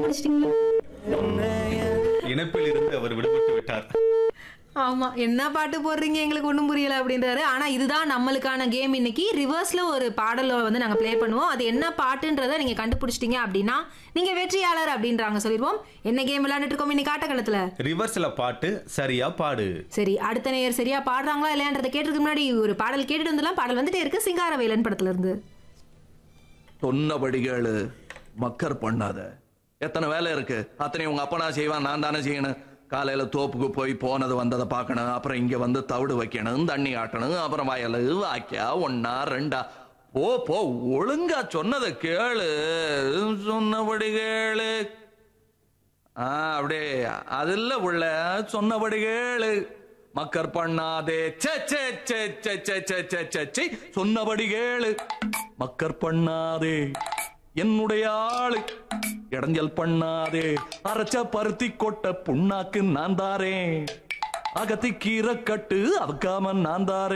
கண்டுபிடிச்சிட்டீங்களா இணைப்பில் இருந்து அவர் விடுபட்டு விட்டார் ஆமா என்ன பாட்டு போடுறீங்க எங்களுக்கு ஒன்றும் புரியல அப்படின்றாரு ஆனா இதுதான் நம்மளுக்கான கேம் இன்னைக்கு ரிவர்ஸ்ல ஒரு பாடல வந்து நாங்க ப்ளே பண்ணுவோம் அது என்ன பாட்டுன்றதை நீங்க கண்டுபிடிச்சிட்டீங்க அப்படின்னா நீங்க வெற்றியாளர் அப்படின்றாங்க சொல்லிடுவோம் என்ன கேம் விளையாண்டுட்டு இருக்கோம் இன்னைக்கு ஆட்டக்களத்துல ரிவர்ஸ்ல பாட்டு சரியா பாடு சரி அடுத்த நேயர் சரியா பாடுறாங்களா இல்லையான்றதை கேட்டதுக்கு முன்னாடி ஒரு பாடல் கேட்டுட்டு வந்துடலாம் பாடல் வந்துட்டே இருக்கு சிங்காரவேலன் படத்துல இருந்து சொன்னபடி கேளு மக்கர் பண்ணாத எத்தனை வேலை இருக்கு அத்தனை உங்க அப்பனா செய்வான் நான் தானே செய்யணும் காலையில தோப்புக்கு போய் போனது வந்ததை பார்க்கணும் அப்புறம் இங்க வந்து தவிடு வைக்கணும் தண்ணி ஆட்டணும் அப்புறம் வயலு வாக்கியா ஒன்னா ரெண்டா போ போ ஒழுங்கா சொன்னதை கேளு சொன்னபடி கேளு ஆ அப்படியே அதில் உள்ள சொன்னபடி கேளு மக்கர் பண்ணாதே சே சே சே சே சே சே சே சே சே சொன்னபடி கேளு மக்கர் பண்ணாதே என்னுடைய ஆளு இடைஞ்சல் பண்ணாதே அரைச்ச பருத்தி கொட்ட புண்ணாக்கு நான் தாரேன் அகத்தி கீரை கட்டு அதுக்காம நான் தாரேன்